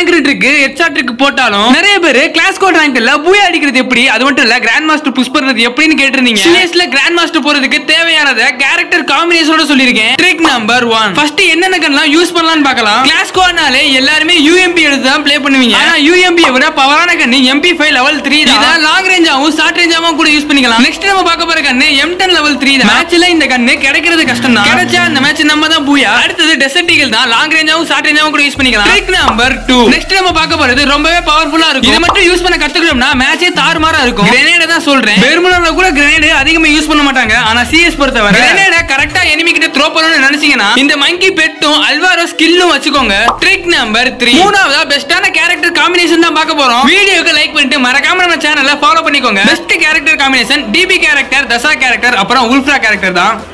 பயங்கர trick headshot trick போட்டாலும் நிறைய பேர் கிளாஸ் கோட் ரேங்க்ல பூயா அடிக்கிறது எப்படி அது மட்டும் இல்ல கிராண்ட் மாஸ்டர் புஷ் பண்றது எப்படின்னு கேட்டிருந்தீங்க சிஎஸ்ல கிராண்ட் மாஸ்டர் போறதுக்கு தேவையானத கேரக்டர் காம்பினேஷனோட சொல்லியிருக்கேன் ட்ரிக் நம்பர் ஒன் ஃபர்ஸ்ட் என்னென்ன கன்லாம் யூஸ் பண்ணலாம்னு பார்க்கலாம் கிளாஸ் கோட்னாலே எல்லாருமே யூஎம்பி எடுத்து தான் ப்ளே பண்ணுவீங்க ஆனா யூஎம்பி விட பவரான gun MP five level three தான் லாங் ரேஞ்சாவும் ஷார்ட் ரேஞ்சாவும் கூட யூஸ் பண்ணிக்கலாம் நெக்ஸ்ட் நம்ம பார்க்க போற gun M ten level three தான் மேட்ச்ல இந்த கன்னு கிடைக்கிறது கஷ்டம் தான் கிடைச்சா அந்த மேட்ச் நம்ம தான் பூயா அடுத்தது டெசர்ட் ஈகிள் தான் லாங் ரேஞ்சாவும் ஷார்ட் ரேஞ்சாவும் கூட யூஸ் பண்ணிக்கலாம் ட்ரிக் நம்பர் டூ நெக்ஸ்ட் நம்ம பார்க்க போறது ரொம்பவே பவர்ஃபுல்லா இருக்கும் இதை மட்டும் யூஸ் பண்ண கத்துக்கிட்டோம்னா மேட்சே தாறுமாறா இருக்கும் கிரனேட தான் சொல்றேன் பெருமளவுல கூட கிரனேட் அதிகமா யூஸ் பண்ண மாட்டாங்க ஆனா சிஎஸ் பொறுத்தவரை கிரனேட கரெக்டா எனிமி கிட்ட த்ரோ பண்ணணும்னு நினைச்சீங்கன்னா இந்த மங்கி பெட்டும் அல்வாரோ ஸ்கில்லும் வச்சுக்கோங்க ட்ரிக் நம்பர் த்ரீ மூணாவதா பெஸ்டான கேரக்டர் காம்பினேஷன் தான் பார்க்க போறோம் வீடியோக்கு லைக் பண்ணிட்டு மறக்காம நம்ம சேனலை ஃபாலோ பண்ணிக்கோங்க best character combination DB character Dasha character அப்புறம் உல்ஃப்ரா கேரக்டர் தான்